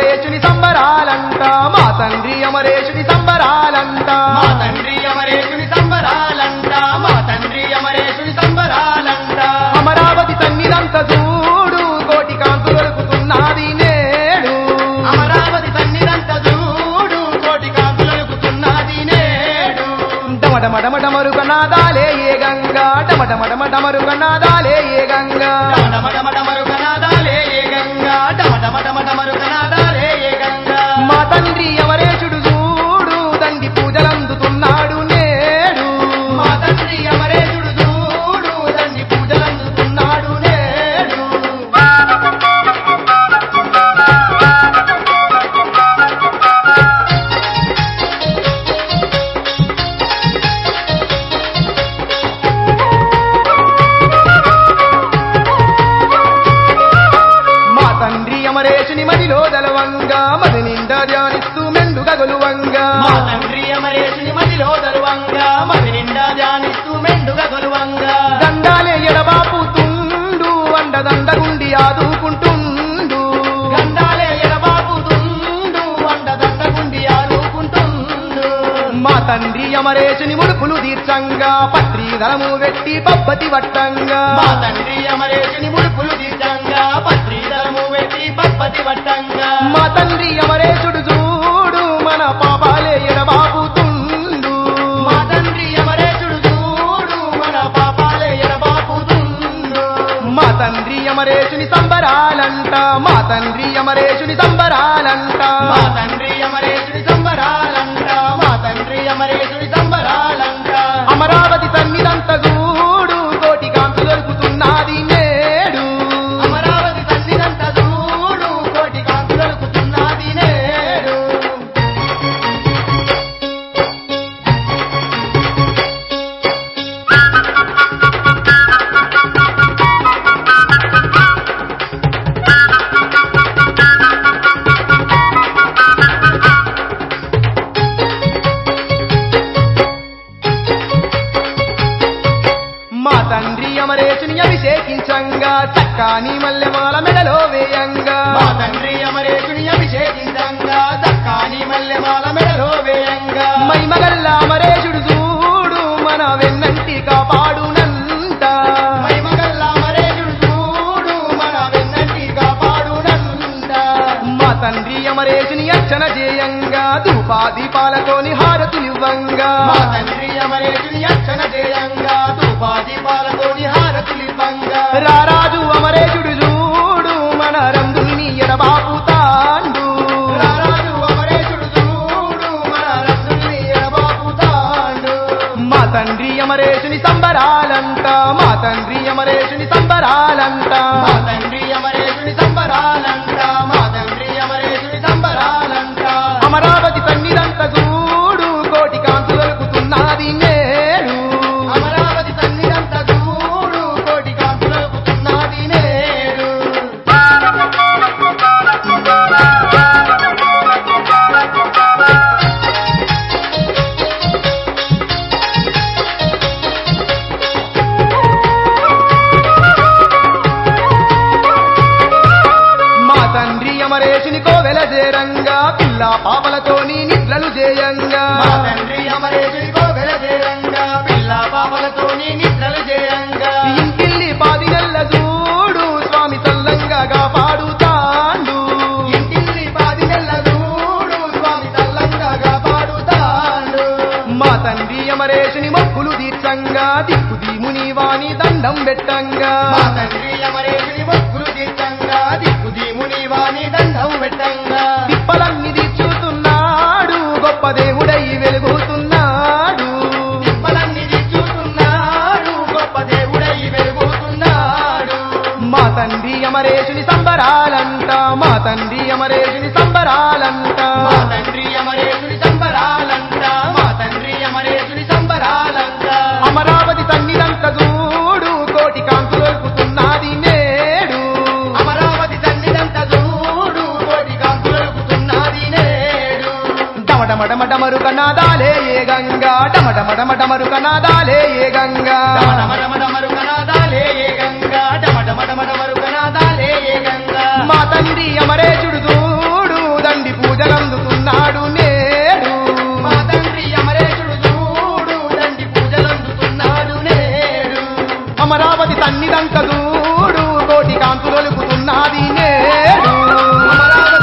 అమరేశుని సంబరాలంట మా తండ్రి అమరేశుని సంబరాలంట మా తండ్రి అమరేశుని సంబరాలంట మా తండ్రి అమరేశుని సంబరాలంట అమరావతి తన్నిదంత చూడు కోటి కాంతులు దొరుకుతున్నది నేడు అమరావతి తన్నిదంత చూడు కోటి కాపులకుతున్నది నేడు డమడమడమడమరుగ నాదాలే ఏ గంగా డమడమడమడమరుగ నాదాలే ఏ గంగా డమడమడమడమరుగనాదాలే ఏ గంగా డమడమడమడమరుగనాదాలే ఏ గంగా మా తండ్రి అమరేశుడు చూడు దండి పూజలందుతున్నాడు నేడు మా తండ్రి అమరేశుడు చూడు తండ్రి పూజలందుతున్నాడు నేడు మా తండ్రి అమరేశుని మదిలో దలవంగా మది నిండా ధ్యానిస్తూ మెండుగా గొలువంగా మా తండ్రి అమరేశుని మదిలో దరువంగా మది నిండా ధ్యానిస్తూ మెండుగా కొలువంగా దండాలే ఎడబాపుతుండు అండదండగుండి ఆదుకుంటుండు గండాలే ఎడబాపుతుండు వంట దండగుండి ఆడుకుంటుండు మా తండ్రి అమరేశుని ముడుపులు తీర్చంగా పత్రీధరము వెట్టి పబ్బతి వట్టంగా మా తండ్రి అమరేశుని ముడుపులు తీర్చంగా పత్రికము పెట్టి పప్పతి వట్టంగా మా తండ్రి అమరేశుడు చూడు మన పాపాలే ఎడబాపుతుండు మా తండ్రి అమరేశుడు చూడు మన పాపాలే ఎడబాపుతుండు మా తండ్రి అమరేశుని సంబరాలంట మా తండ్రి అమరేశుని సంబరాలంట మా తండ్రి అమరేశుని సంబరాలంట మా తండ్రి అమరేశుని సంబరాలంట అమరావతి తన్నిదంత చూడు కోటి కాంతు దొరుకుతున్నది నేడు అమరావతి తల్లిదంత చూడు కోటి కాంతులకుతున్నది నేడు మా తండ్రి అమరేశుని అభిషేకించంగా చక్కాని మల్లెమాల మెడలో వేయంగా మా తండ్రి అమరేశుని అభిషేకించంగా దక్కాని మల్లెమాల మెడలో వేయంగా మైమగల్ల అమరేశుడు చూడు మన వెన్నంటి కాపాడునంట మహిమగల్ల అమరేశుడు చూడు మన వెన్నంటి కాపాడునంట మా తండ్రి అమరేశుని అర్చన చేయంగా ధూపా దీపాలతోని హారతులివ్వంగా మా తండ్రి అమరేశుని అర్చన చేయంగా తుపాది పాలతోని హారతులివ్వంగా రారాజు అమరేశుడు చూడు మన రంగుని ఎడబాపుతాండు రారాజు అమరేశుడు చూడు మన రసుని ఎడబాపుతాడు మా తండ్రి అమరేశుని సంబరాలంట మా తండ్రి అమరేశుని సంబరాలంట మా తండ్రి అమరేశుని సంబరాలంట మా తండ్రి అమరేశుని సంబరాలంట అమరావతి తన్నిదంత చూడు కోటి కాంతు దొరుకుతున్నది నేడు అమరావతి తల్లిదంత చూడు కోటి కాంతులకుతున్నది నేడు మా తండ్రి అమరేశుని కోవెల చేరంగా పిల్ల పాపలతోని నిద్రలు చేయంగా మా తండ్రి అమరేశుని కోగల చేయంగా పిల్ల పాపలతోని నిద్రలు చేయంగా ఇంటిల్లి పాది నెల్ల చూడు స్వామి చల్లంగా కాపాడుతాండు ఇంటిల్లి పాది నెల్ల చూడు స్వామి తల్లంగా కాపాడుతాడు మా తండ్రి అమరేశుని మొక్కులు తీర్చంగా దిక్కు దీముని వాణి దండం పెట్టంగా మా తండ్రి అమరేశుని మొక్కులు తీర్చంగా దిక్కు దీముని వాణి దండం పెట్టంగా తిప్పలన్నీ తీర్చుతున్నాడు గొప్ప దేవుడై వెలుగుతున్నాడు తిప్పలన్నీ తీర్చుతున్నాడు గొప్ప దేవుడై వెలుగుతున్నాడు మా తండ్రి అమరేశుని సంబరాలంట మా తండ్రి అమరేశుని సంబరాలంట మా తండ్రి అమరేశుని సంబరాలంట మా తండ్రి అమరేశుని సంబరాలంట అమరావతి తన్నిదంత చూడు కోటి కాంతు దొరుకుతున్నది నేడు అమరావతి తల్లిదంత చూడు కోటి కాంతులకుతున్నది నేడు డమడమడమడమరుక నాదాలే ఏ గంగా డమడమడమడమరుక నాదాలే ఏ గంగా డమడమడమరుగనాదాలే ఏ గంగా డమడమడమడమరుగనాదాలే ఏ గంగా మా తండ్రి అమరేశుడు చూడు అమరావతి తన్నిదంక దూడు కోటి కాంతులొలుకుతున్నది నేడు అమరావతి